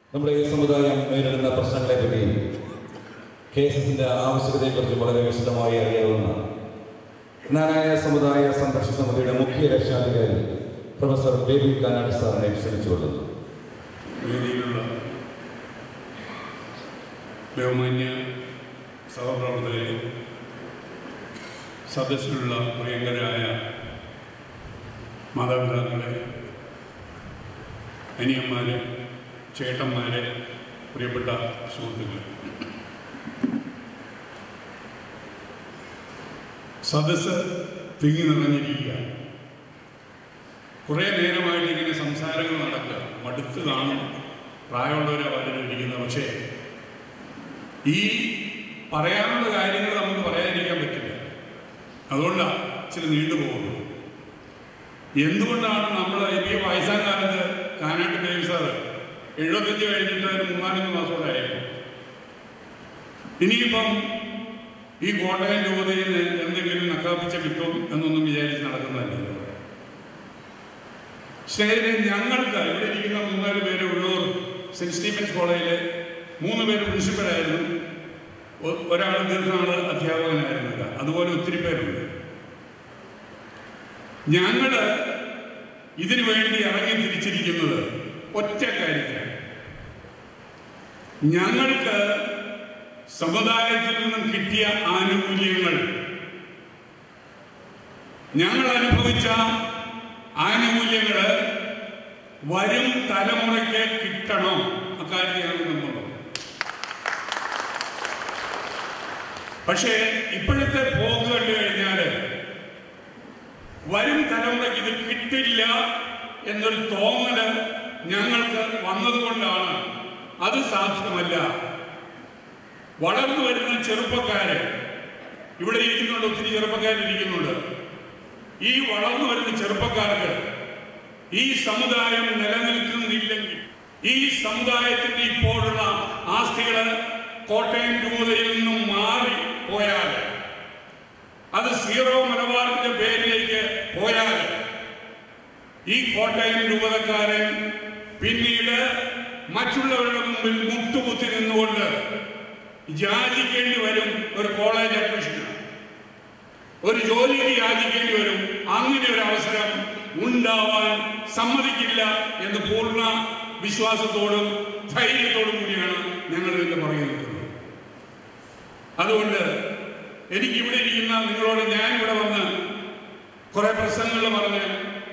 നമ്മുടെ ഈ സമുദായം നേരിടുന്ന പ്രശ്നങ്ങളെപ്പറ്റി കെ എസ് എസിന്റെ ആവശ്യകതയെക്കുറിച്ച് വളരെ വിശദമായി അറിയാവുന്ന നാരായ സമുദായ സംരക്ഷണ സമിതിയുടെ മുഖ്യ രക്ഷാധികാരി പ്രൊഫസർ ബേബി കാനാട് സാറിനെ ക്ഷണിച്ചുകൊള്ളുന്നു വേദിയിലുള്ള ബഹുമാന്യ സഹപ്രവർത്തകരെ സദസ്സിലുള്ള പ്രിയങ്കരായ മാതാപിതാക്കളെ അനിയന്മാരെ ചേട്ടന്മാരെ പ്രിയപ്പെട്ട സുഹൃത്തുക്കളെ സദസ്സ് തിങ്ങി നിറഞ്ഞിരിക്കുക കുറേ നേരമായിട്ട് ഇങ്ങനെ സംസാരങ്ങൾ നടക്കുക മടുത്ത് കാണും പ്രായമുള്ളവരെ പലരും ഇരിക്കുന്നത് പക്ഷേ ഈ പറയാനുള്ള കാര്യങ്ങൾ നമുക്ക് പറയാതിരിക്കാൻ പറ്റില്ല അതുകൊണ്ടാണ് ഇച്ചിരി നീണ്ടുപോകുന്നത് എന്തുകൊണ്ടാണ് നമ്മൾ ഈ വയസ്സാം കാലത്ത് കാനാട്ട് ദേവി സാറ് എഴുപത്തഞ്ച് കഴിഞ്ഞിട്ട് ഒരു മൂന്നാലഞ്ച് മാസത്തോടെ ആയിരുന്നു ഇനിയിപ്പം ഈ കോട്ടയം രൂപതയിൽ നിന്ന് എന്തെങ്കിലും നക്കാപ്പിച്ച കിട്ടും എന്നൊന്നും വിചാരിച്ച് നടക്കുന്നതല്ല സ്നേഹിതരെ ഞങ്ങൾക്ക് ഇവിടെ ഇരിക്കുന്ന മൂന്നാല് പേര് ഉള്ളൂർ സെന്റ് സ്റ്റീഫൻസ് കോളേജിലെ മൂന്ന് പേര് പ്രിൻസിപ്പലായിരുന്നു ഒ- ഒരാൾ ദീർഘനാള് അധ്യാപകനായിരുന്നില്ല അതുപോലെ ഒത്തിരി പേരുണ്ട് ഞങ്ങള് ഇതിനു വേണ്ടി ഇറങ്ങി തിരിച്ചിരിക്കുന്നത് ഒറ്റ കാര്യത്തിലാണ് ഞങ്ങൾക്ക് സമുദായത്തിൽ നിന്നും കിട്ടിയ ആനുകൂല്യങ്ങൾ ഞങ്ങൾ അനുഭവിച്ച ആനുകൂല്യങ്ങള് വരും തലമുറയ്ക്ക് കിട്ടണം അക്കാര്യത്തിലാണ് നമ്മൾ പക്ഷേ ഇപ്പോഴത്തെ പോക്ക് കണ്ടു കഴിഞ്ഞാൽ വരും തലമുറയ്ക്ക് ഇത് കിട്ടില്ല എന്നൊരു തോന്നല് ഞങ്ങൾക്ക് വന്നതുകൊണ്ടാണ് അത് സാധ്യമല്ല വളർന്നു വരുന്ന ചെറുപ്പക്കാര് ഇവിടെ ഇരിക്കുന്നുണ്ട് ഒത്തിരി ചെറുപ്പക്കാരിരിക്കുന്നുണ്ട് ഈ വളർന്നു വരുന്ന ചെറുപ്പക്കാർക്ക് ഈ സമുദായം നിലനിൽക്കുന്നില്ലെങ്കിൽ ഈ സമുദായത്തിന്റെ ഇപ്പോഴുള്ള ആസ്തികള് കോട്ടയം രൂപതയിൽ നിന്നും മാറി പോയാൽ അത് സീറോ മലബാറിന്റെ പേരിലേക്ക് പോയാൽ ഈ കോട്ടയം രൂപതക്കാരൻ പിന്നീട് മറ്റുള്ളവരുടെ മുമ്പിൽ മുട്ടുകുത്തി നിന്നുകൊണ്ട് യാചിക്കേണ്ടി വരും ഒരു കോളേജ് അഡ്മിഷന് ഒരു ജോലിക്ക് യാചിക്കേണ്ടി വരും അങ്ങനെ ഒരു അവസരം ഉണ്ടാവാൻ സമ്മതിക്കില്ല എന്ന് പൂർണ്ണ വിശ്വാസത്തോടും ധൈര്യത്തോടും കൂടിയാണ് ഞങ്ങൾ ഇതിന്റെ പുറകെ നിൽക്കുന്നത് അതുകൊണ്ട് എനിക്ക് ഇവിടെ ഇരിക്കുന്ന നിങ്ങളോട് ഞാൻ ഇവിടെ വന്ന് കുറെ പ്രസംഗങ്ങൾ പറഞ്ഞ്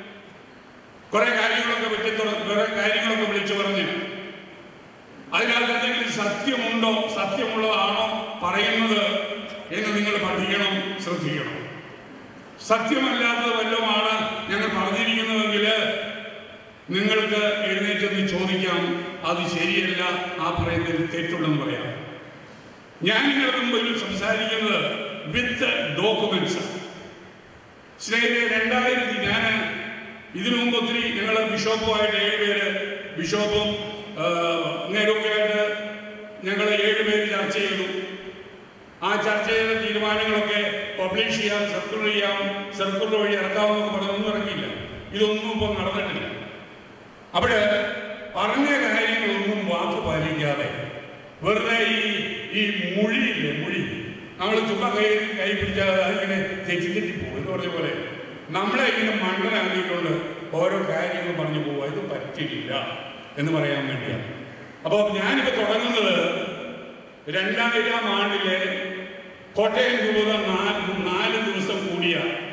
കുറെ കാര്യങ്ങളൊക്കെ പറ്റി തുറ- കുറെ കാര്യങ്ങളൊക്കെ വിളിച്ചു പറഞ്ഞ് അതിനകത്ത് എന്തെങ്കിലും സത്യമുണ്ടോ സത്യമുള്ളതാണോ പറയുന്നത് എന്ന് നിങ്ങൾ പഠിക്കണം ശ്രദ്ധിക്കണം സത്യമല്ലാത്തത് വല്ലതുമാണ് ഞങ്ങൾ പറഞ്ഞിരിക്കുന്നതെങ്കിൽ നിങ്ങൾക്ക് എഴുന്നേറ്റെന്ന് ചോദിക്കാം അത് ശരിയല്ല ആ പറയുന്നതിൽ തെറ്റുണ്ടെന്ന് പറയാം ഞാൻ നിങ്ങളുടെ മുമ്പിൽ സംസാരിക്കുന്നത് വിത്ത് ഡോക്യുമെന്റ്സ് സ്നേഹിതരെ രണ്ടായിരത്തി ഞാൻ ഇതിനു മുമ്പ് ഒത്തിരി ഞങ്ങൾ ബിഷോപ്പുമായിട്ട് ഏഴുപേര് ബിഷോപ്പും ഇങ്ങനെയൊക്കെ ആയിട്ട് ഞങ്ങൾ ഏഴുപേര് ചർച്ച ചെയ്തു ആ ചർച്ച ചെയ്ത തീരുമാനങ്ങളൊക്കെ പബ്ലിഷ് ചെയ്യാം സർക്കുലർ ചെയ്യാം സർക്കുലർ വഴി ഇറക്കാമെന്നൊക്കെ പറഞ്ഞൊന്നും ഇറങ്ങിയില്ല ഇതൊന്നും ഇപ്പം നടന്നിട്ടില്ല അവിടെ പറഞ്ഞ കാര്യങ്ങളൊന്നും വാക്ക് പാലിക്കാതെ വെറുതെ ഈ ഈ മുഴിയില്ലേ മുഴി നമ്മൾ ചുമ്മാ കൈ കൈ പിടിച്ചാൽ അതിങ്ങനെ തെറ്റി തെറ്റി പോകും എന്ന് പറഞ്ഞ പോലെ നമ്മളെ ഇങ്ങനെ മണ്ടനാക്കിക്കൊണ്ട് ഓരോ കാര്യങ്ങൾ പറഞ്ഞു പോവുക ഇത് പറ്റില്ല എന്ന് പറയാൻ വേണ്ടിയാണ് അപ്പോൾ ഞാനിപ്പോൾ തുടങ്ങുന്നത് രണ്ടായിരം ആണ്ടിലെ കോട്ടയം രൂപത നാല് നാല് ദിവസം കൂടിയ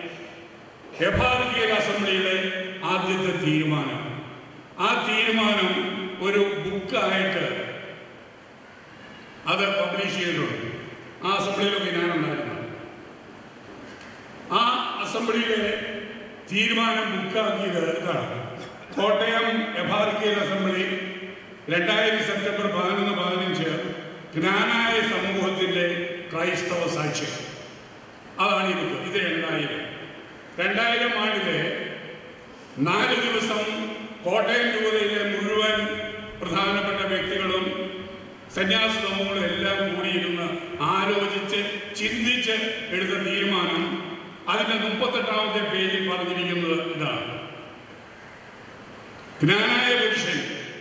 ഹെബാർക്കിയൽ അസംബ്ലിയുടെ ആദ്യത്തെ തീരുമാനം ആ തീരുമാനം ഒരു ബുക്കായിട്ട് അത് പബ്ലിഷ് ചെയ്തിട്ടുണ്ട് ആ അസംബ്ലിയിലൊക്കെ ഞാനുണ്ടായിരുന്നു ആ അസംബ്ലിയിലെ തീരുമാനം ബുക്കാക്കിയത് ഇതാണ് കോട്ടയം എഫാർക്കിയൽ അസംബ്ലി രണ്ടായിരം സെപ്റ്റംബർ പതിനൊന്ന് പതിനഞ്ച് ജ്ഞാനായ സമൂഹത്തിന്റെ ക്രൈസ്തവ സാക്ഷ്യം അതാണ് ഈ ബുക്ക് ഇത് രണ്ടായിരം രണ്ടായിരം ആണ്ടിലെ നാല് ദിവസം കോട്ടയം രൂപതയിലെ മുഴുവൻ പ്രധാനപ്പെട്ട വ്യക്തികളും സന്യാസ സമൂഹങ്ങളും എല്ലാം കൂടിയിരുന്ന് ആലോചിച്ച് ചിന്തിച്ച് എടുത്ത തീരുമാനം അതിന്റെ മുപ്പത്തെട്ടാമത്തെ പേജിൽ പറഞ്ഞിരിക്കുന്നത് ഇതാണ് ജ്ഞാനായ പുരുഷൻ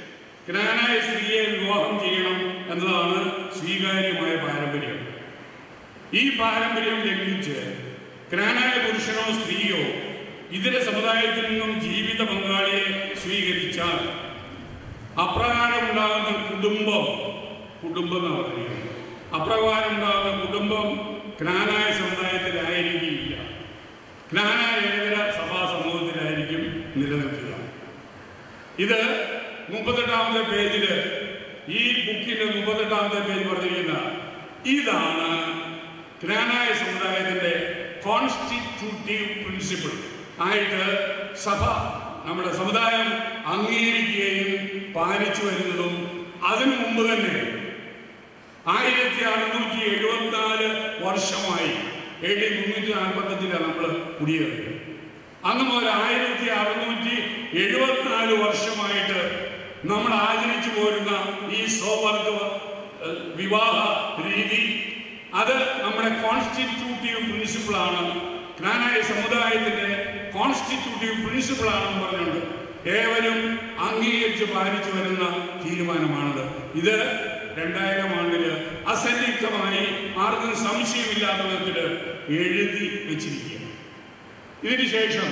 ജ്ഞാനായ സ്ത്രീയെ വിവാഹം ചെയ്യണം എന്നതാണ് സ്വീകാര്യമായ പാരമ്പര്യം ഈ പാരമ്പര്യം ലംഘിച്ച് ജ്ഞാനായ പുരുഷനോ സ്ത്രീയോ ഇതര സമുദായത്തിൽ നിന്നും ജീവിത പങ്കാളിയെ സ്വീകരിച്ചാൽ അപ്രകാരം ഉണ്ടാകുന്ന കുടുംബം കുടുംബം എന്ന് പറഞ്ഞിരിക്കുന്നത് അപ്രകാരം ഉണ്ടാകുന്ന കുടുംബം ജ്ഞാനായ സമുദായത്തിലായിരിക്കില്ല ജ്ഞാനായ ഏതര സഭാ സമൂഹത്തിലായിരിക്കും നിലനിൽക്കുക ഇത് മുപ്പത്തെട്ടാമത്തെ പേജില് ഈ ബുക്കിന്റെ മുപ്പത്തെട്ടാമത്തെ പേജ് പറഞ്ഞിരിക്കുന്ന ഇതാണ് ജ്ഞാനായ സമുദായത്തിന്റെ കോൺസ്റ്റിറ്റ്യൂട്ടീവ് പ്രിൻസിപ്പിൾ ആയിട്ട് സഭ നമ്മുടെ സമുദായം അംഗീകരിക്കുകയും പാലിച്ചു വരുന്നതും അതിനു മുമ്പ് തന്നെ ആയിരത്തി അറുന്നൂറ്റി എഴുപത്തി നാല് വർഷമായി എ ഡി മുന്നൂറ്റി നാൽപ്പത്തഞ്ചിലാണ് നമ്മൾ കുടിയേറിയത് അന്ന് മുതൽ ആയിരത്തി അറുന്നൂറ്റി എഴുപത്തിനാല് വർഷമായിട്ട് നമ്മൾ ആചരിച്ചു പോരുന്ന ഈ സ്വവർഗ ഏഹ്, വിവാഹ രീതി അത് നമ്മുടെ കോൺസ്റ്റിറ്റ്യൂട്ടീവ് പ്രിൻസിപ്പിളാണ് ജ്ഞാനായ സമുദായത്തിന്റെ കോൺസ്റ്റിറ്റ്യൂട്ടീവ് പ്രിൻസിപ്പിളാണെന്ന് പറഞ്ഞുകൊണ്ട് ഏവരും അംഗീകരിച്ച് പാലിച്ചു വരുന്ന തീരുമാനമാണത് ഇത് രണ്ടായിരം ആണ്ടില് അസന്നിഗ്ധമായി ആർക്കും സംശയമില്ലാത്ത വിധത്തിൽ എഴുതി വെച്ചിരിക്കുകയാണ് ഇതിന് ശേഷം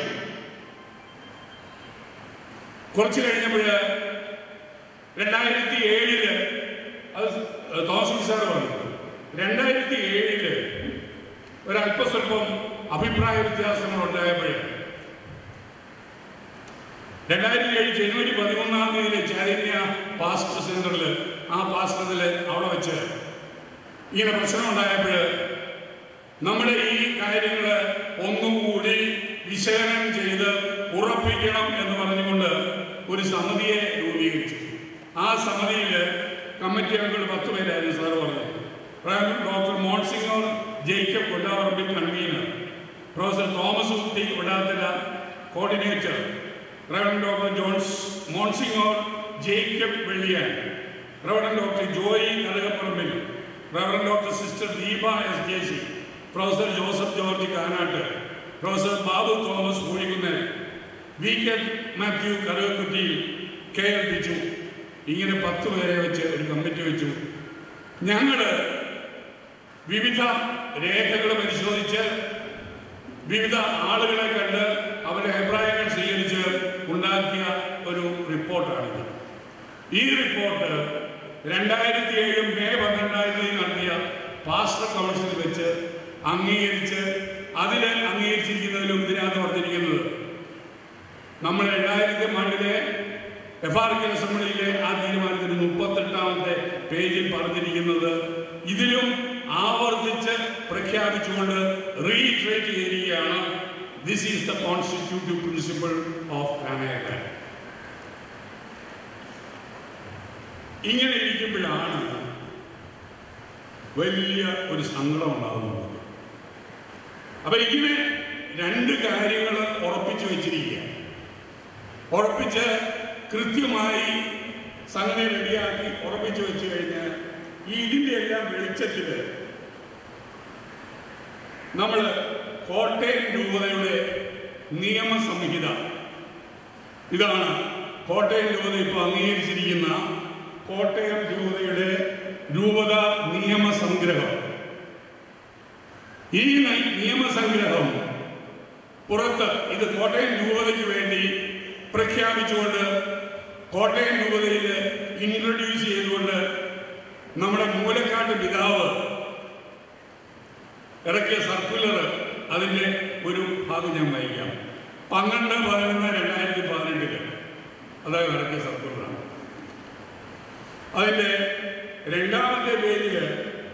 കുറച്ച് കഴിഞ്ഞപ്പോൾ രണ്ടായിരത്തി ഏഴില് അത് തോമസ് സാർ പറഞ്ഞു രണ്ടായിരത്തി ഏഴില് ഒരല്പസ്വല്പം അഭിപ്രായ വ്യത്യാസങ്ങൾ ഉണ്ടായപ്പോൾ രണ്ടായിരത്തി ഏഴ് ജനുവരി പതിമൂന്നാം തീയതി ചൈതന്യ പാസ്റ്റർ സെന്ററിൽ ആ പാസ്റ്ററിൽ അവിടെ വെച്ച് ഇങ്ങനെ പ്രശ്നം ഉണ്ടായപ്പോൾ നമ്മുടെ ഈ കാര്യങ്ങൾ ഒന്നുകൂടി വിശകലനം ചെയ്ത് ഉറപ്പിക്കണം എന്ന് പറഞ്ഞുകൊണ്ട് ഒരു സമിതിയെ രൂപീകരിച്ചു ആ സമിതിയിൽ കമ്മിറ്റി അംഗങ്ങൾ പത്ത് പേരായിരുന്നു സാർ പറഞ്ഞത് prime doctor Monsignor Jacob Kollarambil convener professor Thomas Kutty Vidathila coordinator Rev doctor Jones Monsignor Jacob Velliyan Rev doctor Joy Karukaparambil Rev doctor sister Deepa S J C professor Joseph George Kanatt professor Babu Thomas Kozhikunnel V K Mathew Karukakutty K L Biju ഇങ്ങനെ പത്ത് പേരെ വെച്ച് ഒരു committee വെച്ചു ഞങ്ങള് വിവിധ രേഖകൾ പരിശോധിച്ച് വിവിധ ആളുകളെ കണ്ട് അവരുടെ അഭിപ്രായങ്ങൾ സ്വീകരിച്ച് ഉണ്ടാക്കിയ ഒരു റിപ്പോർട്ടാണിത് ഈ റിപ്പോർട്ട് രണ്ടായിരത്തി ഏഴ് മെയ് പന്ത്രണ്ടാം തീയതി നടത്തിയ പാസ്റ്റർ കൗൺസിൽ വെച്ച് അംഗീകരിച്ച് അതിൽ അംഗീകരിച്ചിരിക്കുന്നതിലും ഇതിനകത്ത് പറഞ്ഞിരിക്കുന്നത് നമ്മൾ രണ്ടായിരത്തി ആണ്ടിലെ എഫ് ആർ കെ അസംബ്ലിയിലെ ആ തീരുമാനത്തിന് മുപ്പത്തെട്ടാമത്തെ പേജിൽ പറഞ്ഞിരിക്കുന്നത് ഇതിലും ആവർത്തിച്ച് പ്രഖ്യാപിച്ചുകൊണ്ട് റീട്രേറ്റ് ചെയ്തിരിക്കുകയാണ് this is the constitutive principle of Canada ഇങ്ങനെ ഇരിക്കുമ്പോഴാണ് വലിയ ഒരു സങ്കടം ഉണ്ടാകുന്നത് അപ്പൊ ഇങ്ങനെ രണ്ട് കാര്യങ്ങൾ ഉറപ്പിച്ചു വെച്ചിരിക്കുക ഉറപ്പിച്ച് കൃത്യമായി സംഗതി റെഡിയാക്കി ഉറപ്പിച്ചു വെച്ചു കഴിഞ്ഞാൽ ഈ ഇതിന്റെ എല്ലാം വെളിച്ചത്തിൽ നമ്മൾ കോട്ടയം രൂപതയുടെ നിയമസംഹിത ഇതാണ് കോട്ടയം രൂപത ഇപ്പോൾ അംഗീകരിച്ചിരിക്കുന്ന കോട്ടയം രൂപതയുടെ രൂപത നിയമസംഗ്രഹം ഈ ന- നിയമസംഗ്രഹം പുറത്ത് ഇത് കോട്ടയം രൂപതയ്ക്ക് വേണ്ടി പ്രഖ്യാപിച്ചുകൊണ്ട് കോട്ടയം രൂപതയിൽ ഇൻട്രൊഡ്യൂസ് ചെയ്തുകൊണ്ട് നമ്മുടെ മൂലക്കാട്ട് പിതാവ് ഇറക്കിയ സർക്കുലർ അതിൻ്റെ ഒരു ഭാഗം ഞാൻ വായിക്കാം പന്ത്രണ്ട് പതിനൊന്ന് രണ്ടായിരത്തി പതിനെട്ടില് അതായത് ഇറക്കിയ സർക്കുലറാണ് അതിൻ്റെ രണ്ടാമത്തെ പേജില്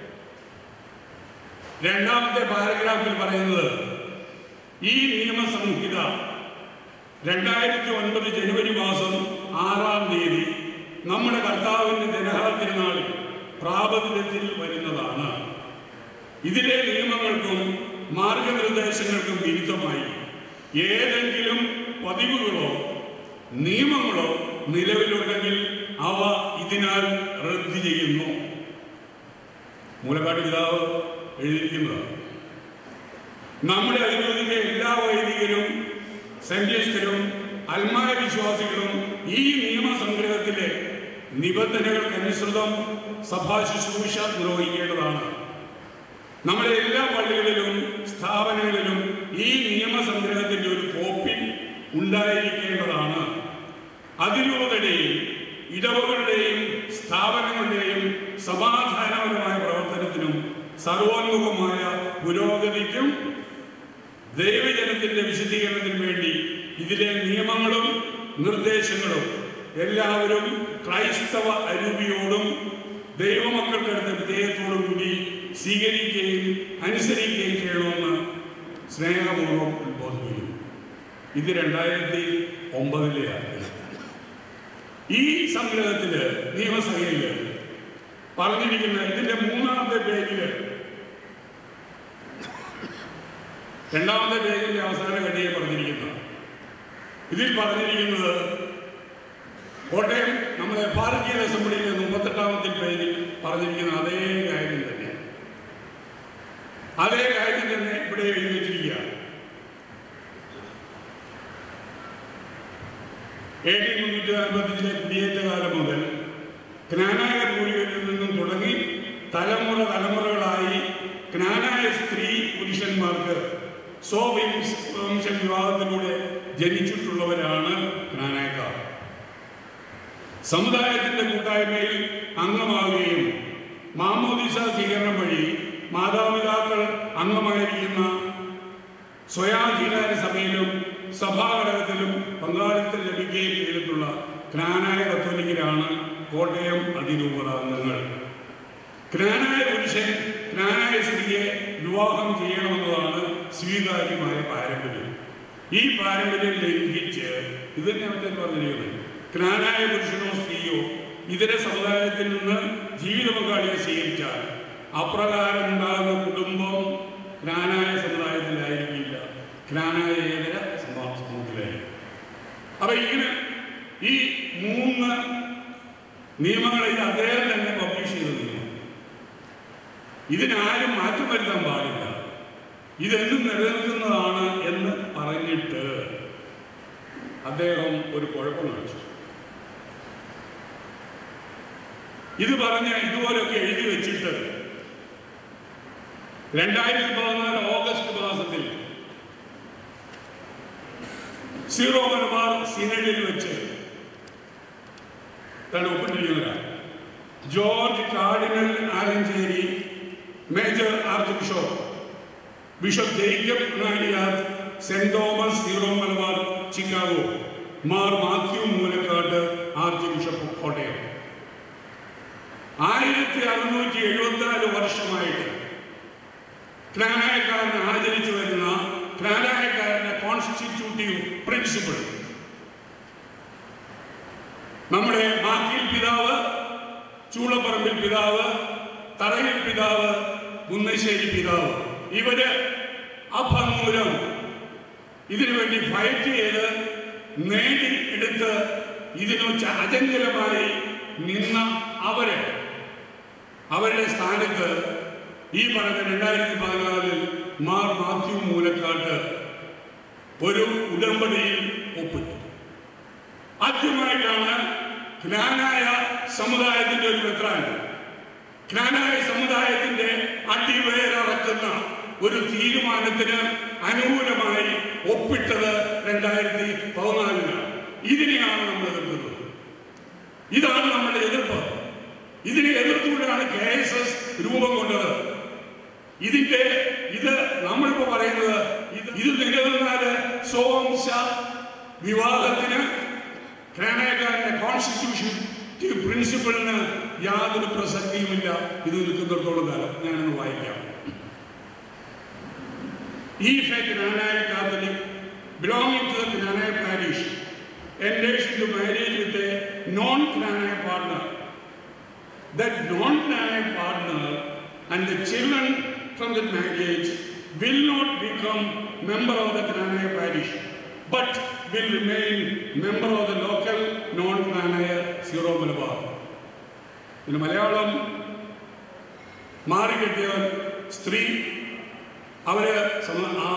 രണ്ടാമത്തെ പാരഗ്രാഫിൽ പറയുന്നത് ഈ നിയമസംഹിത രണ്ടായിരത്തി ഒൻപത് ജനുവരി മാസം ആറാം തീയതി നമ്മുടെ കർത്താവിന്റെ ജനഹാ തിരുനാളിൽ പ്രാബല്യത്തിൽ വരുന്നതാണ് ഇതിലെ നിയമങ്ങൾക്കും മാർഗനിർദ്ദേശങ്ങൾക്കും വിരുദ്ധമായി ഏതെങ്കിലും പതിവുകളോ നിയമങ്ങളോ നിലവിലുണ്ടെങ്കിൽ അവ ഇതിനാൽ റദ്ദ് ചെയ്യുന്നു മൂലക്കാട് പിതാവ് എഴുതിയിരിക്കുന്നതാണ് നമ്മുടെ അതിരൂപതയിലെ എല്ലാ വൈദികരും സെന്റിയസ്കരും അൽമായ വിശ്വാസികളും ഈ നിയമസംഗ്രഹത്തിലെ നിബന്ധനകൾക്കനുസൃതം സഭാ ശുശ്രൂഷ നിർവഹിക്കേണ്ടതാണ് നമ്മുടെ എല്ലാ പള്ളികളിലും സ്ഥാപനങ്ങളിലും ഈ നിയമസംഗ്രഹത്തിന്റെ ഒരു കോപ്പി ഉണ്ടായിരിക്കേണ്ടതാണ് അതിരൂപതയുടെയും ഇടവകളുടെയും സ്ഥാപനങ്ങളുടെയും സമാധാനപരമായ പ്രവർത്തനത്തിനും സർവോന്മുഖമായ പുരോഗതിക്കും ദൈവജനത്തിന്റെ വിശദീകരണത്തിനും വേണ്ടി ഇതിലെ നിയമങ്ങളും നിർദ്ദേശങ്ങളും എല്ലാവരും ക്രൈസ്തവ അരൂപിയോടും ദൈവമക്കൾക്കടുത്ത വിധേയത്തോടും കൂടി സ്വീകരിക്കുകയും അനുസരിക്കുകയും ചെയ്യണമെന്ന് സ്നേഹപൂർവ്വം ഉത്ബോധിപ്പിക്കുന്നു ഇത് രണ്ടായിരത്തി ഒമ്പതിലെ ഈ സംഗ്രഹത്തില് നിയമസഭയില് പറഞ്ഞിരിക്കുന്ന ഇതിന്റെ മൂന്നാമത്തെ പേജില് രണ്ടാമത്തെ പേജിന്റെ അവസാന ഘടിയെ പറഞ്ഞിരിക്കുന്നത് ഇതിൽ പറഞ്ഞിരിക്കുന്നത് കോട്ടയം നമ്മുടെ ഭാരതീയ അസംബ്ലിയിലെ മുപ്പത്തെട്ടാമത്തെ പേജിൽ പറഞ്ഞിരിക്കുന്ന അതേ കാര്യം തന്നെ അതേ കാര്യം തന്നെ ഇവിടെ എഴുതി വെച്ചിരിക്കുകയാണ് എ ഡി മുന്നൂറ്റി നാൽപ്പത്തിലെ കുടിയേറ്റ കാലം മുതൽ ജ്ഞാനായ പൂർവികരിൽ നിന്നും തുടങ്ങി തലമുറ തലമുറകളായി ജ്ഞാനായ സ്ത്രീ പുരുഷന്മാർക്ക് സ്വവംശ വിവാഹത്തിലൂടെ ജനിച്ചിട്ടുള്ളവരാണ് ജ്ഞാനായക്കാർ സമുദായത്തിന്റെ കൂട്ടായ്മയിൽ അംഗമാവുകയും മാമോദിസ സ്വീകരണം വഴി മാതാപിതാക്കൾ അംഗമായിരിക്കുന്ന സ്വയാധികാര സഭയിലും സഭാഘടകത്തിലും പങ്കാളിത്തം ലഭിക്കുകയും ചെയ്തിട്ടുള്ള ജ്ഞാനായ കത്തോലിക്കരാണ് കോട്ടയം അതിരൂപതാംഗങ്ങൾ ജ്ഞാനായ പുരുഷൻ ജ്ഞാനായ സ്ത്രീയെ വിവാഹം ചെയ്യണമെന്നതാണ് സ്വീകാര്യമായ പാരമ്പര്യം ഈ പാരമ്പര്യം ലംഘിച്ച് ഇത് തന്നെ മറ്റേ പറഞ്ഞിരിക്കുന്നത് ജ്ഞാനായ പുരുഷനോ സ്ത്രീയോ ഇതര സമുദായത്തിൽ നിന്ന് ജീവിത പങ്കാളിയെ സ്വീകരിച്ചാൽ അപ്രകാരം ഉണ്ടാകുന്ന കുടുംബം ജ്ഞാനായ സമുദായത്തിലായിരിക്കില്ല ജ്ഞാനായ ഏതര സമൂഹ- സമൂഹത്തിലായിരിക്കും അപ്പൊ ഇങ്ങനെ ഈ മൂന്ന് നിയമങ്ങളെ ഇത് അദ്ദേഹം തന്നെ പബ്ലിഷ് ചെയ്ത നിയമം ഇതിനാരും മാറ്റം വരുത്താൻ പാടില്ല ഇതെന്നും നിലനിൽക്കുന്നതാണ് എന്ന് പറഞ്ഞിട്ട് അദ്ദേഹം ഒരു കുഴപ്പം കാണിച്ചു ഇത് പറഞ്ഞ് ഇതുപോലൊക്കെ എഴുതി വെച്ചിട്ട് രണ്ടായിരത്തി പതിനാല് ഓഗസ്റ്റ് മാസത്തിൽ സീറോ മലബാർ സിനഡിൽ വെച്ച് തന്നെ ഒപ്പിട്ടിരിക്കുന്നവരാണ് George cardinal Alencherry major archbishop bishop Jacob Nadiyar Saint Thomas Syro Malabar Chicago Mar Mathew Moolakkattu archbishop Kottayam ആയിരത്തി അറുന്നൂറ്റി എഴുപത്തിനാല് വർഷമായിട്ട് ജ്ഞാനായക്കാരനെ ആചരിച്ചു വരുന്ന ജ്ഞാനായക്കാരന്റെ കോൺസ്റ്റിറ്റ്യൂട്ടീവ് പ്രിൻസിപ്പിൾ നമ്മുടെ മാക്കിൽ പിതാവ് ചൂളപ്പറമ്പിൽ പിതാവ് തറയിൽ പിതാവ് കുന്നശ്ശേരി പിതാവ് ഇവര് അഭംഗൂലം ഇതിനു വേണ്ടി ഫൈറ്റ് ചെയ്ത് നേടി എടുത്ത് ഇതിനു ച- അചഞ്ചലമായി നിന്ന അവര് അവരുടെ സ്ഥാനത്ത് ഈ പറഞ്ഞ രണ്ടായിരത്തി പതിനാലിൽ മാർ മാത്യു മൂലക്കാട്ട് ഒരു ഉടമ്പടിയിൽ ഒപ്പിട്ടു ആദ്യമായിട്ടാണ് ജ്ഞാനായ സമുദായത്തിന്റെ ഒരു മെത്രാൻ ജ്ഞാനായ സമുദായത്തിന്റെ അടിവേരറക്കുന്ന ഒരു തീരുമാനത്തിന് അനുകൂലമായി ഒപ്പിട്ടത് രണ്ടായിരത്തി പതിനാലിലാണ് ഇതിനെയാണ് നമ്മൾ എതിർക്കുന്നത് ഇതാണ് നമ്മുടെ എതിർപ്പ് ഇതിനെ എതിർത്തുകൊണ്ടാണ് കെ എസ് എസ് രൂപം കൊണ്ടത് ഇതിന്റെ ഇത് നമ്മളിപ്പോ പറയുന്നത് ഇത് ഇത് നിലനിന്നാല് സ്വവംശ വിവാഹത്തിന് ഘടനക്കാരന്റെ കോൺസ്റ്റിറ്റ്യൂഷൻ പ്രിൻസിപ്പളിന് യാതൊരു പ്രസക്തിയുമില്ല ഇത് നിൽക്കുന്നിടത്തോളം കാലം ഞാനൊന്ന് വായിക്കാം If a Granite Catholic belonging to the Granite parish enters into marriage with a non-Granite partner, that non-Granite partner and the children from the marriage will not become member of the Granite parish, but will remain member of the local non-Granite Zero Malabar. പിന്നെ മലയാളം മാറിക്കെട്ടിയവർ സ്ത്രീ അവര് സമ- ആ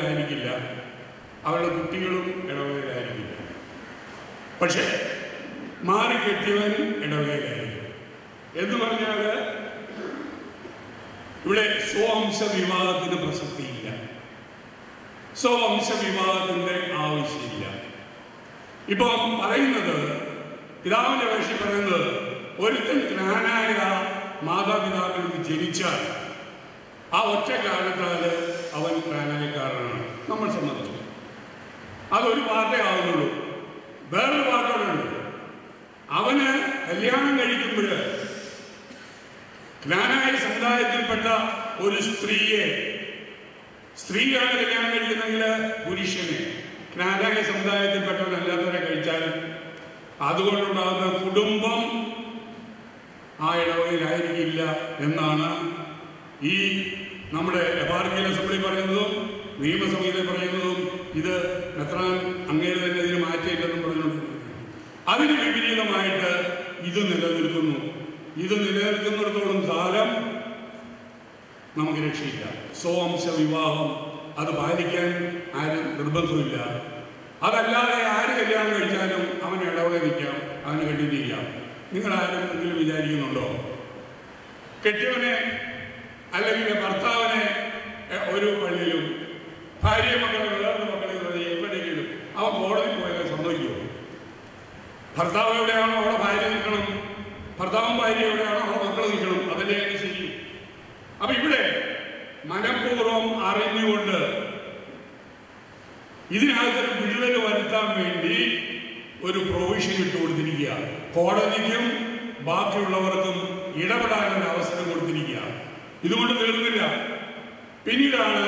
ഇടവകയിലായിരിക്കില്ല അവരുടെ കുട്ടികളും ഇടവകയിലായിരിക്കില്ല പക്ഷേ മാറിക്കെട്ടിയവൻ ഇടവേലായിരിക്കും എന്ന് പറഞ്ഞാൽ ഇവിടെ സ്വവംശ വിവാദത്തിന് പ്രസക്തിയില്ല സ്വവംശ വിവാദത്തിന്റെ ആവശ്യമില്ല ഇപ്പൊ പറയുന്നത് പിതാവിന്റെ വേഷി പറയുന്നത് ഒരുത്തൻ ജ്ഞാനായ മാതാപിതാക്കൾക്ക് ജനിച്ചാൽ ആ ഒറ്റ കാരണത്താല് അവൻ ജ്ഞാനായക്കാരനാണ് നമ്മൾ സമ്മതിച്ചു അതൊരു പാർട്ടേ ആവുന്നുള്ളൂ വേറൊരു പാർട്ടോടുണ്ട് അവന് കല്യാണം കഴിക്കുമ്പോൾ ജ്ഞാനായ സമുദായത്തിൽപ്പെട്ട ഒരു സ്ത്രീയെ സ്ത്രീയാണ് കല്യാണം കഴിക്കുന്നെങ്കിൽ പുരുഷനെ ജ്ഞാനായ സമുദായത്തിൽപ്പെട്ടവരല്ലാത്തവരെ കഴിച്ചാൽ അതുകൊണ്ടുണ്ടാകുന്ന കുടുംബം ആ ഇടവകയിലായിരിക്കില്ല എന്നാണ് ഈ നമ്മുടെ എപാർക്കിയൽ അസംബ്ലി പറയുന്നതും നിയമസഭയിൽ പറയുന്നതും ഇത് എത്രാൻ അങ്ങേര് തന്നെ ഇതിന് മാറ്റിയില്ലെന്നും പറഞ്ഞുകൊണ്ട് അതിന് വിപരീതമായിട്ട് ഇത് നിലനിൽക്കുന്നു ഇത് നിലനിൽക്കുന്നിടത്തോളം കാലം നമുക്ക് രക്ഷയില്ല സ്വവംശ വിവാഹം അത് പാലിക്കാൻ ആരും നിർബന്ധമില്ല അതല്ലാതെ ആര് കല്യാണം കഴിച്ചാലും അവൻ ഇടവക നിൽക്കാം അവന് കണ്ടിന്യൂ ചെയ്യാം നിങ്ങൾ ആരെങ്കിലും വിചാരിക്കുന്നുണ്ടോ കെട്ടിയവനെ അല്ലെങ്കിൽ ഭർത്താവിനെ എ, ഒരു പള്ളിയിലും ഭാര്യ മക്കളെ വേറൊരു മക്കളെ വേറെ എവിടെയെങ്കിലും അവൻ കോടതി പോയാൽ സംഭവിക്കുമോ ഭർത്താവ് എവിടെയാണോ അവിടെ ഭാര്യ നിൽക്കണം ഭർത്താവും ഭാര്യ എവിടെയാണോ അവിടെ മക്കൾ നിൽക്കണം അതല്ലേ അതിന് ശരി അപ്പൊ ഇവിടെ മനഃപൂർവ്വം അറിഞ്ഞുകൊണ്ട് ഇതിനകത്തൊരു വിഴുവൽ വരുത്താൻ വേണ്ടി ഒരു പ്രൊവിഷൻ ഇട്ട് കൊടുത്തിരിക്കുക കോടതിക്കും ബാക്കിയുള്ളവർക്കും ഇടപെടാനൊരു അവസരം കൊടുത്തിരിക്കുക ഇതുകൊണ്ട് തീർന്നില്ല പിന്നീടാണ്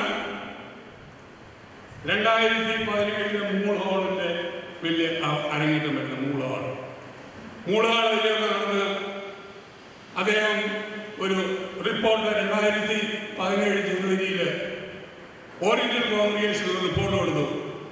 രണ്ടായിരത്തി പതിനേഴിലെ മൂളഹോളിന്റെ വലിയ അ- അരങ്ങേറ്റം വരുന്ന മൂളഹാൾ മൂളഹാൾ അതിലേക്ക് നടന്ന് അദ്ദേഹം ഒരു റിപ്പോർട്ട് രണ്ടായിരത്തി പതിനേഴ് ജനുവരിയിൽ ഓറിയന്റൽ കോൺഗ്രിഗേഷൻ ഒരു റിപ്പോർട്ട് കൊടുത്തു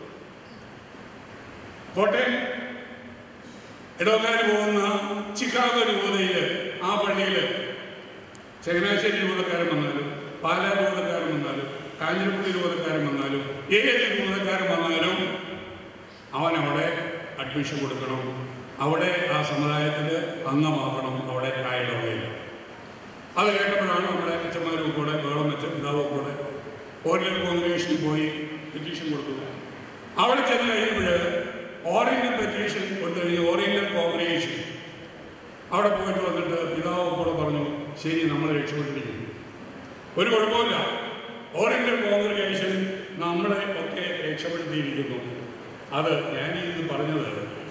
കോട്ടയം ഇടവക്കാർ പോകുന്ന ചിക്കാഗോ രൂപതയിൽ ആ പള്ളിയിൽ ചങ്ങനാശ്ശേരി രൂപതക്കാരൻ വന്നാലും പാലാ രൂപതക്കാരൻ വന്നാലും കാഞ്ഞിരപ്പള്ളി രൂപതക്കാരൻ വന്നാലും ഏത് രൂപതക്കാരൻ വന്നാലും അവൻ അവിടെ അഡ്മിഷൻ കൊടുക്കണം അവിടെ ആ സമുദായത്തിൽ അംഗമാക്കണം അവിടെ ആ ഇടവകയിൽ അത് കേട്ടപ്പോഴാണ് നമ്മുടെ അച്ഛന്മാരും കൂടെ വേളം വെച്ച പിതാവും കൂടെ ഓറിയൽ കോൺഗ്രേഷനിൽ പോയി പെറ്റീഷൻ കൊടുത്തു അവിടെ ചെന്ന് കഴിയുമ്പോൾ ഓറിയന്റൽ പെറ്റീഷൻ കൊടുത്തു കഴിഞ്ഞ് ഓറിയന്റൽ കോൺഗ്രേഷൻ അവിടെ പോയിട്ട് വന്നിട്ട് പിതാവ് കൂടെ പറഞ്ഞു ശരി നമ്മൾ രക്ഷപ്പെട്ടിരിക്കുന്നു ഒരു കുഴപ്പമില്ല ഓറിയന്റൽ കോൺഗ്രേഷൻ നമ്മളെ ഒക്കെ രക്ഷപ്പെടുത്തിയിരിക്കുന്നു അത് ഞാൻ ഇത് പറഞ്ഞത്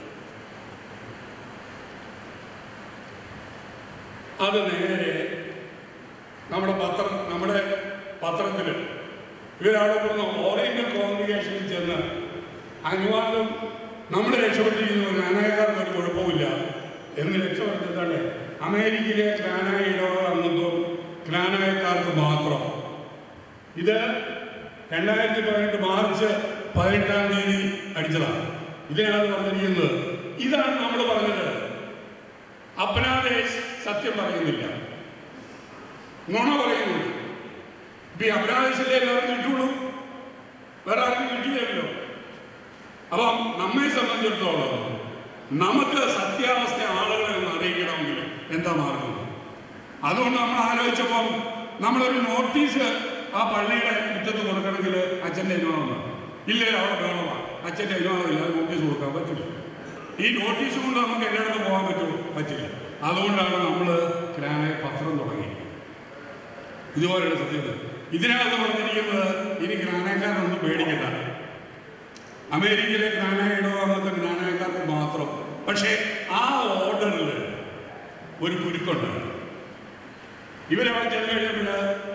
അത് നേരെ നമ്മുടെ പത്രം നമ്മുടെ പത്രത്തിൽ ഇവരവിടെ പോകുന്ന ഓറിയന്റൽ കോൺഗ്രിഗേഷനിൽ ചെന്ന് അനുവാദം നമ്മൾ രക്ഷപ്പെട്ടിരിക്കുന്നു ജ്ഞാനായക്കാർക്ക് ഒരു കുഴപ്പമില്ല എന്ന് രക്ഷപ്പെടുത്തിയിട്ടാണ് അമേരിക്കയിലെ ജ്ഞാനായ ഇടവക അംഗത്വം ജ്ഞാനായക്കാർക്ക് മാത്രം ഇത് രണ്ടായിരത്തി പതിനെട്ട് മാർച്ച് പതിനെട്ടാം തീയതി അടിച്ചതാണ് ഇതിനകത്ത് പറഞ്ഞിരിക്കുന്നത് ഇതാണ് നമ്മൾ പറഞ്ഞത് അപ്നാദേശ് സത്യം പറയുന്നില്ല നുണ പറയുന്നുണ്ട് ഇപ്പൊ ഈ അപ്നാദേശല്ലേ എല്ലാവർക്കും കിട്ടുള്ളൂ വേറെ ആർക്കും കിട്ടിയില്ലല്ലോ അപ്പം നമ്മെ സംബന്ധിച്ചിടത്തോളം നമുക്ക് സത്യാവസ്ഥ ആളുകളെ ഒന്ന് അറിയിക്കണമെങ്കിൽ എന്താ മാർഗം അതുകൊണ്ട് നമ്മൾ ആലോചിച്ചപ്പം നമ്മളൊരു നോട്ടീസ് ആ പള്ളിയുടെ മുറ്റത്ത് കൊടുക്കണമെങ്കിൽ അച്ഛൻ്റെ അനുവാദം ഇല്ലേ അവിടെ വേണമാണ് അച്ഛൻ്റെ അനുവാദം ഇല്ല നോട്ടീസ് കൊടുക്കാൻ പറ്റില്ല ഈ നോട്ടീസ് കൊണ്ട് നമുക്ക് എല്ലായിടത്തും പോകാൻ പറ്റുമോ പറ്റില്ല അതുകൊണ്ടാണ് നമ്മൾ ക്രാനെ പത്രം തുടങ്ങി ഇതുപോലെയുള്ള സത്യത ഇതിനകത്ത് പറഞ്ഞിരിക്കുന്നത് ഇനി ജ്ഞാനക്കാരനൊന്നും പേടിക്കണ്ട അമേരിക്കയിലെ ജ്ഞാനായുടെ അന്നത്തെ ജ്ഞാനക്കാർക്ക് മാത്രം പക്ഷേ ആ ഓർഡറിൽ ഒരു കുരുക്കുണ്ട് ഇവരവിടെ ചെന്ന് കഴിഞ്ഞപ്പോൾ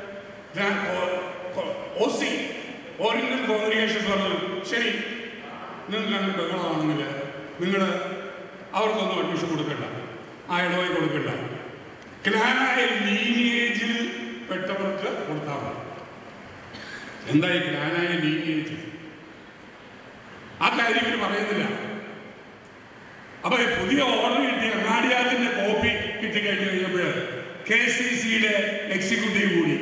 ഒ സി ഓറിയന്റൽ കോൺഗ്രിഗേഷൻ പറഞ്ഞു ശരി നിങ്ങൾക്ക് അങ്ങനെ ബഹളമാണെങ്കിൽ നിങ്ങൾ അവർക്കൊന്നും അഡ്മിഷൻ കൊടുക്കണ്ട ആ ഇടവഴി കൊടുക്കണ്ട ക്ലാനായ ലീനിയേജിൽ പെട്ടവർക്ക് കൊടുത്താൽ മതി എന്തായി ക്ലാനായ ലീനിയേജ് ആ കാര്യം ഇവർ പറയുന്നില്ല അപ്പൊ ഈ പുതിയ ഓർഡർ കിട്ടിയ അങ്ങാടിയാത്തിന്റെ കോപ്പി കിട്ടിക്കഴിഞ്ഞു കഴിഞ്ഞപ്പോൾ കെ സി സിയുടെ എക്സിക്യൂട്ടീവ് കൂടി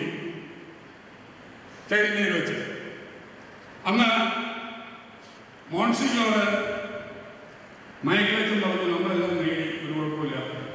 ചൈനയിൽ വെച്ച് അന്ന് മോൺസിഞ്ഞോറ് മൈഗ്രേഷൻ പറഞ്ഞു നമ്മളെല്ലാം നേടി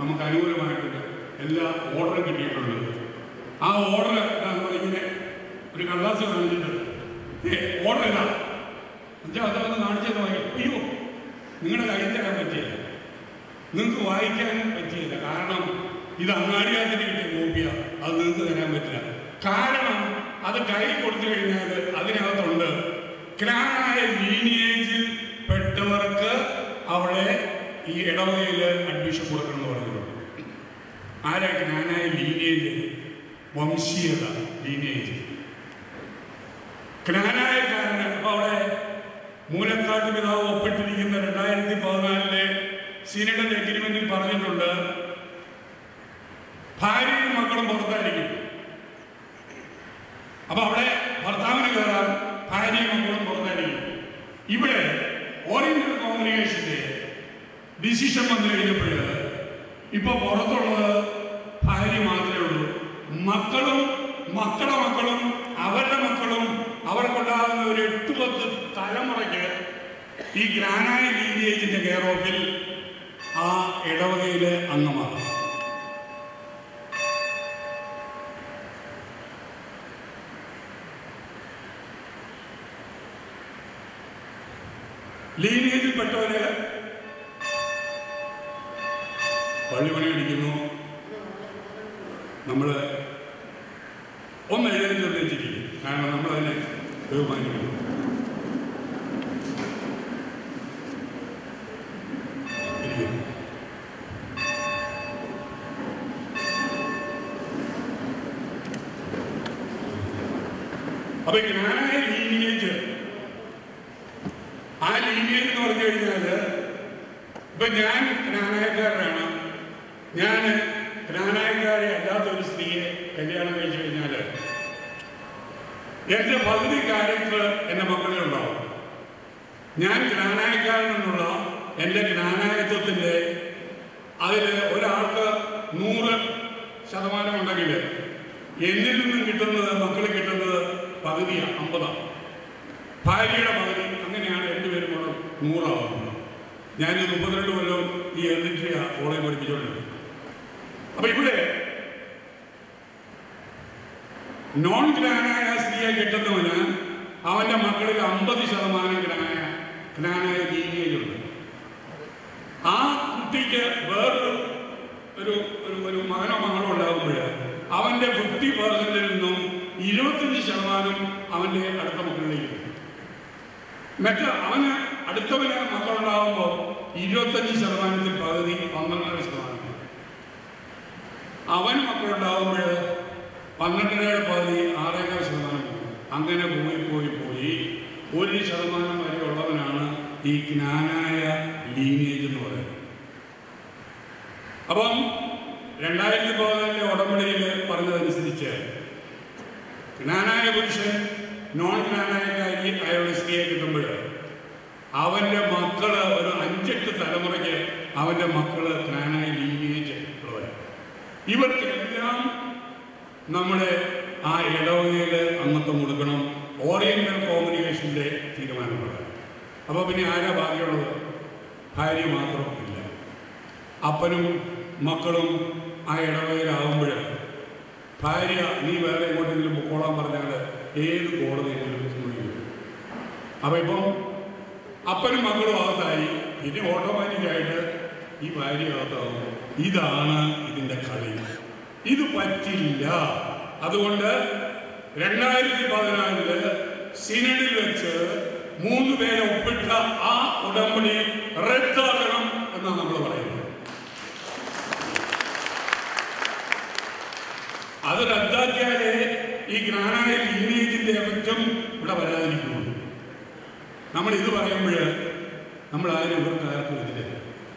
നമുക്ക് അനുകൂലമായിട്ടുണ്ട് എല്ലാ ഓർഡറും കിട്ടിയിട്ടുണ്ട് ആ ഓർഡർ ഇങ്ങനെ ഒരു കടലാസ് കാണിച്ചിട്ടുണ്ട് ഏ ഓർഡർ ഇല്ല എന്നുവെച്ചാൽ അതൊന്ന് കാണിച്ചത് വായി അയ്യോ നിങ്ങളുടെ കയ്യിൽ തരാൻ പറ്റിയില്ല നിങ്ങൾക്ക് വായിക്കാനും പറ്റിയില്ല കാരണം ഇത് അങ്ങാടിയാത്തിന് കിട്ടിയ കോപ്പിയ അത് നിങ്ങൾക്ക് തരാൻ പറ്റില്ല കാരണം അത് കൈ കൊടുത്തു കഴിഞ്ഞാൽ അതിനകത്തുണ്ട് ക്ലാനായ ലീനിയേജിൽ പെട്ടവർക്ക് അവിടെ ഈ ഇടവകയിൽ അഡ്മിഷൻ കൊടുക്കണം എന്ന് പറഞ്ഞിട്ടുണ്ട് ആരാ ക്ലാനായ ലീനിയേജ് വംശീയത ലീനിയേജ് ക്ലാനായക്കാരന് അപ്പൊ അവിടെ മൂലക്കാട്ട് പിതാവ് ഒപ്പിട്ടിരിക്കുന്ന രണ്ടായിരത്തി പതിനാലിലെ സീനഡ് എഗ്രിമെന്റിൽ പറഞ്ഞിട്ടുണ്ട് ഭാര്യയും മക്കളും പുറത്തായിരിക്കും അപ്പൊ അവിടെ ഭർത്താവിന് കയറാൻ ഭാര്യയും മക്കളും പുറത്തായിരിക്കും ഇവിടെ ഓറിയന്റൽ കോമ്യൂണിക്കേഷന്റെ ഡിസിഷൻ വന്നു കഴിഞ്ഞപ്പോൾ ഇപ്പൊ പുറത്തുള്ളത് ഭാര്യ മാത്രമേ ഉള്ളൂ മക്കളും മക്കളുടെ മക്കളും അവരുടെ മക്കളും അവർക്കുണ്ടാകുന്ന ഒരു എട്ട് പത്ത് തലമുറയ്ക്ക് ഈ ഗ്രാനായ ലീനിയേജിന്റെ കെയർ ഓഫിൽ ആ ഇടവകയിലെ അംഗമാകും ലീനിയേജിൽപ്പെട്ടവര് പള്ളിമണി അടിക്കുന്നു നമ്മൾ ഒന്ന് എഴുതി നിർദ്ദേശിച്ചിരിക്കും കാരണം നമ്മളതിനെ ബഹുമാനിക്കുന്നു ഇരിക്കുന്നു. അപ്പൊ ഈ ജ്ഞാനായ ലീനിയേജ് ആ ലീനിയേജ് എന്ന് പറഞ്ഞു കഴിഞ്ഞാല് ഇപ്പൊ ഞാൻ ജ്ഞാനായക്കാരനാണ് ഞാൻ ജ്ഞാനായക്കാരെ അല്ലാത്ത ഒരു സ്ത്രീയെ കല്യാണം കഴിച്ചു കഴിഞ്ഞാല് എന്റെ പകുതി കാര്യങ്ങൾ എന്റെ മക്കളിൽ ഉണ്ടാവും ഞാൻ ജ്ഞാനായക്കാരൻ എന്നുള്ള എന്റെ ജ്ഞാനായത്വത്തിന്റെ അതിൽ ഒരാൾക്ക് നൂറ് ശതമാനം ഉണ്ടെങ്കിൽ എന്നിൽ നിന്നും കിട്ടുന്നത് മക്കളിൽ കിട്ടുന്നത് പകുതിയാണ് അമ്പതാണ് ഭാര്യയുടെ പകുതി അങ്ങനെയാണ് രണ്ടുപേരും കൂടെ നൂറാവുന്നത് ഞാൻ ഈ മുപ്പത്തിരണ്ട് കൊല്ലം ഈ എൽഡിട്രിയ കോളേജ് പഠിപ്പിച്ചുകൊണ്ടിരുന്നത് അപ്പൊ ഇവിടെ നോൺ ഗ്രാനായ സ്ത്രീയെ കിട്ടുന്നവന് അവന്റെ മക്കളിൽ അമ്പത് ശതമാനം ഗ്രാനായ ഗ്രാനായ ലീനിയേജുണ്ട് ആ കുട്ടിക്ക് വേറൊരു ഒരു ഒരു ഒരു മകനോ മകളോ ഉണ്ടാകുമ്പോൾ അവന്റെ ഫിഫ്റ്റി പെർസെന്റിൽ നിന്നും ഇരുപത്തഞ്ച് ശതമാനം അവന്റെ അടുത്ത മക്കളിലേക്ക് കിട്ടും. മറ്റ് അവന് അടുത്തവന് മക്കളുണ്ടാകുമ്പോൾ ഇരുപത്തഞ്ച് ശതമാനത്തിൽ പകുതി പന്ത്രണ്ടര ശതമാനം അവന് മക്കളുണ്ടാകുമ്പോൾ പന്ത്രണ്ടരയുടെ പകുതി ആറേകാൽ ശതമാനം പോകും. അങ്ങനെ പോയി പോയി പോയി ഒരു ശതമാനം വരെ ഉള്ളവനാണ് ഈ ജ്ഞാനായ ലീനേജ് എന്ന് പറയുന്നത് അപ്പം രണ്ടായിരത്തി പതിനാലിലെ ഉടമ്പടിയിൽ പറഞ്ഞതനുസരിച്ച് ജ്ഞാനായ പുരുഷൻ നോൺ ജ്ഞാനായക്കാരി അയാളുടെ സ്ത്രീയെ കിട്ടുമ്പോൾ അവന്റെ മക്കള് ഒരു അഞ്ചെട്ട് തലമുറയ്ക്ക് അവന്റെ മക്കള് ജ്ഞാനായ ലീനേജ് ഉള്ളവരാണ് ഇവർക്കെല്ലാം നമ്മുടെ ആ ഇടവകയിൽ അംഗത്വം കൊടുക്കണം ഓറിയന്റൽ കോമ്യൂണിക്കേഷന്റെ തീരുമാനമാണ് അപ്പോൾ പിന്നെ ആരാ ബാക്കിയുള്ളത് ഭാര്യ മാത്രം ഇല്ല അപ്പനും മക്കളും ആ ഇടവകയിലാവുമ്പോൾ ഭാര്യ നീ വേറെ എങ്ങോട്ടെങ്കിലും പൊക്കോളാൻ പറഞ്ഞാൽ ഏത് കോടതിയെങ്കിലും സമ്മതിക്കും അപ്പം ഇപ്പം അപ്പനും മക്കളും അകത്തായി പിന്നെ ഓട്ടോമാറ്റിക്കായിട്ട് ഈ ഭാര്യ അകത്താവും ഇതാണ് ഇതിൻ്റെ കളി ഇത് പറ്റില്ല അതുകൊണ്ട് രണ്ടായിരത്തി പതിനാലില് സിനഡിൽ വെച്ച് മൂന്ന് പേരെ ഒപ്പിട്ട ആ ഉടമ്പടി റദ്ദാക്കണം എന്നാണ് നമ്മൾ പറയുന്നത് അത് റദ്ദാക്കിയാലേ ഈ ജ്ഞാനായ ലീനേജിന്റെ എഫക്റ്റും ഇവിടെ വരാതിരിക്കുള്ളൂ നമ്മൾ ഇത് പറയുമ്പോൾ നമ്മൾ ആരും ഇവർക്ക് ആർക്കും എതിരെ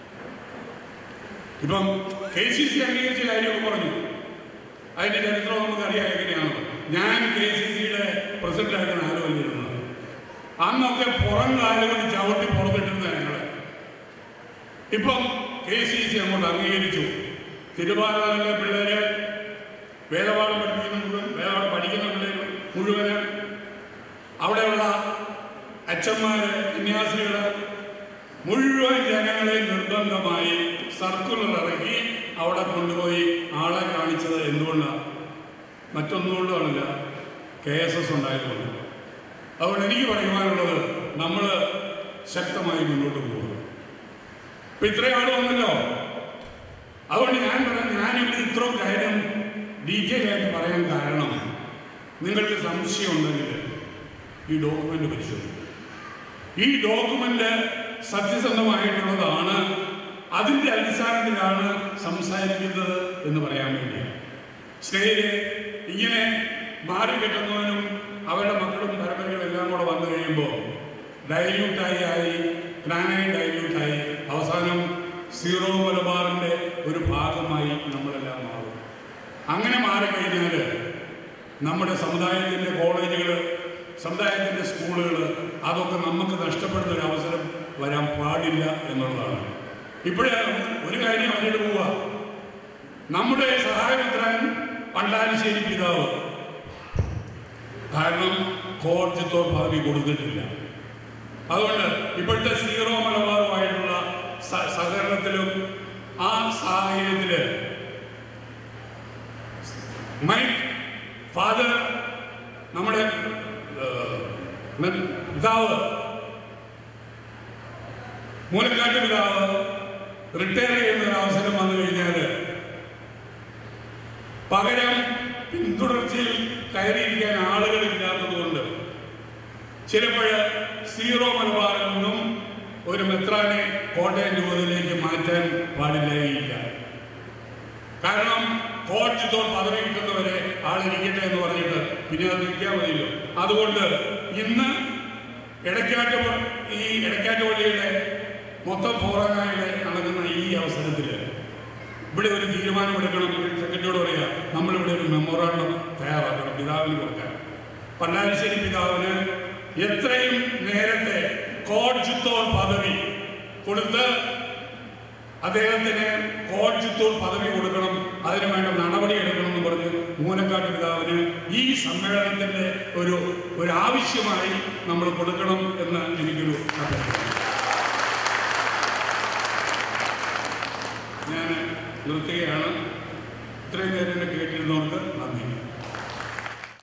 ഇപ്പം കെ സി സി അംഗീകരിച്ച കാര്യമൊക്കെ പറഞ്ഞു അതിന്റെ ചരിത്രം നമുക്ക് അറിയാം എങ്ങനെയാണ് ഞാൻ കെ സി സിയുടെ പ്രസിഡന്റായിട്ടാണ് ആലോചിച്ചിരുന്നത് അന്നൊക്കെ പുറം കാലുകൊണ്ട് ചവിട്ടി പുറത്തിട്ടിരുന്ന ഞങ്ങളെ ഇപ്പം കെ സി സി അങ്ങോട്ട് അംഗീകരിച്ചു തിരുവാതിരയിലെ പിള്ളേര് വേദപാഠം പഠിപ്പിക്കുന്ന മുഴുവൻ വേദപാഠം പഠിക്കുന്ന പിള്ളേർ മുഴുവന് അവിടെയുള്ള അച്ഛന്മാര് കന്യാസ്ത്രീകള് മുഴുവൻ ജനങ്ങളെ നിർബന്ധമായി സർക്കുലർ ഇറക്കി അവിടെ കൊണ്ടുപോയി ആളെ കാണിച്ചത് എന്തുകൊണ്ടാണ് മറ്റൊന്നുകൊണ്ടുമല്ല കെ എസ് എസ് ഉണ്ടായതുകൊണ്ട് അതുകൊണ്ട് എനിക്ക് പറയുവാനുള്ളത് നമ്മൾ ശക്തമായി മുന്നോട്ട് പോകുക ഇപ്പൊ ഇത്രയും ആൾ വന്നല്ലോ അതുകൊണ്ട് ഞാൻ പറയാം ഞാനിവിടെ ഇത്രയും കാര്യം ഡീറ്റെയിൽ ആയിട്ട് പറയാൻ കാരണം നിങ്ങൾക്ക് സംശയം ഉണ്ടെങ്കിൽ ഈ ഡോക്യുമെന്റ് പരിശോധിക്കും ഈ ഡോക്യുമെന്റ് സത്യസന്ധമായിട്ടുള്ളതാണ് അതിന്റെ അടിസ്ഥാനത്തിലാണ് സംസാരിക്കുന്നത് എന്ന് പറയാൻ വേണ്ടിയാണ് സ്നേഹിരെ ഇങ്ങനെ മാറി കെട്ടുന്നവനും അവരുടെ മക്കളും പരമ്പരകളും എല്ലാം കൂടെ വന്നു കഴിയുമ്പോൾ ഡൈല്യൂട്ടായി ആയി ഗ്രാനൈൻ ഡൈല്യൂട്ടായി അവസാനം സീറോ മലബാറിന്റെ ഒരു ഭാഗമായി നമ്മളെല്ലാം മാറും അങ്ങനെ മാറിക്കഴിഞ്ഞാൽ നമ്മുടെ സമുദായത്തിൻ്റെ കോളേജുകൾ സമുദായത്തിൻ്റെ സ്കൂളുകൾ അതൊക്കെ നമുക്ക് നഷ്ടപ്പെടുന്ന ഒരു അവസരം വരാൻ പാടില്ല എന്നുള്ളതാണ് ഇപ്പോഴേ ഒരു കാര്യം പറഞ്ഞിട്ട് പോവുക നമ്മുടെ സഹായമിത്രാൻ പണ്ടാലിശ്ശേരി പിതാവ് കാരണം കോർജിത്തോ ഭാവി കൊടുത്തിട്ടില്ല അതുകൊണ്ട് ഇപ്പോഴത്തെ സീറോ മലബാറുമായിട്ടുള്ള സ- സഹകരണത്തിലും ആ സാഹചര്യത്തില് മൈക്ക് ഫാദർ നമ്മുടെ ഏഹ്, ന- പിതാവ് മൂലക്കാട്ട് പിതാവ് റിട്ടയർ ചെയ്യുന്ന ഒരു അവസരം വന്നു കഴിഞ്ഞാൽ പകരം പിന്തുടർച്ചയിൽ കയറിയിരിക്കാൻ ആളുകളില്ലാത്തതുകൊണ്ട് ചിലപ്പോൾ സീറോ മലബാറിൽ നിന്നും ഒരു മെത്രാനെ കോട്ടയം രൂപതയിലേക്ക് മാറ്റാൻ പാടില്ലായില്ല കാരണം കോടതി തോൾ പദവി കിട്ടുന്നവരെ ആളിരിക്കട്ടെ എന്ന് പറഞ്ഞിട്ട് പിന്നെ അത് നിൽക്കാൻ മതിയല്ലോ അതുകൊണ്ട് ഇന്ന് ഇടയ്ക്കാറ്റ് പ- ഈ ഇടയ്ക്കാറ്റ് പള്ളിയുടെ മൊത്തം ഫോറാനായിട്ട് നടക്കുന്ന ഈ അവസരത്തിൽ ഇവിടെ ഒരു തീരുമാനം എടുക്കണം സെക്രട്ടറിയോട് പറയുക നമ്മളിവിടെ ഒരു മെമ്മോറാണ്ടം തയ്യാറാക്കണം പിതാവിന് കൊടുക്കാൻ പണ്ടാരിശ്ശേരി പിതാവിന് എത്രയും നേരത്തെ കോഡ്ജിത്തോൾ പദവി കൊടുത്ത് അദ്ദേഹത്തിന് കോഡ്ജിത്തോൾ പദവി കൊടുക്കണം അതിനു വേണ്ട നടപടി എടുക്കണം എന്ന് പറഞ്ഞ് മൂലക്കാട്ട് പിതാവിന് ഈ സമ്മേളനത്തിന്റെ ഒരു ഒരു ആവശ്യമായി നമ്മൾ കൊടുക്കണം എന്ന് എനിക്കൊരു അഭ്യർത്ഥന ഞാൻ നിർത്തുകയാണ് ഇത്രയും നേരം എന്നെ കേട്ടിരുന്നവർക്ക്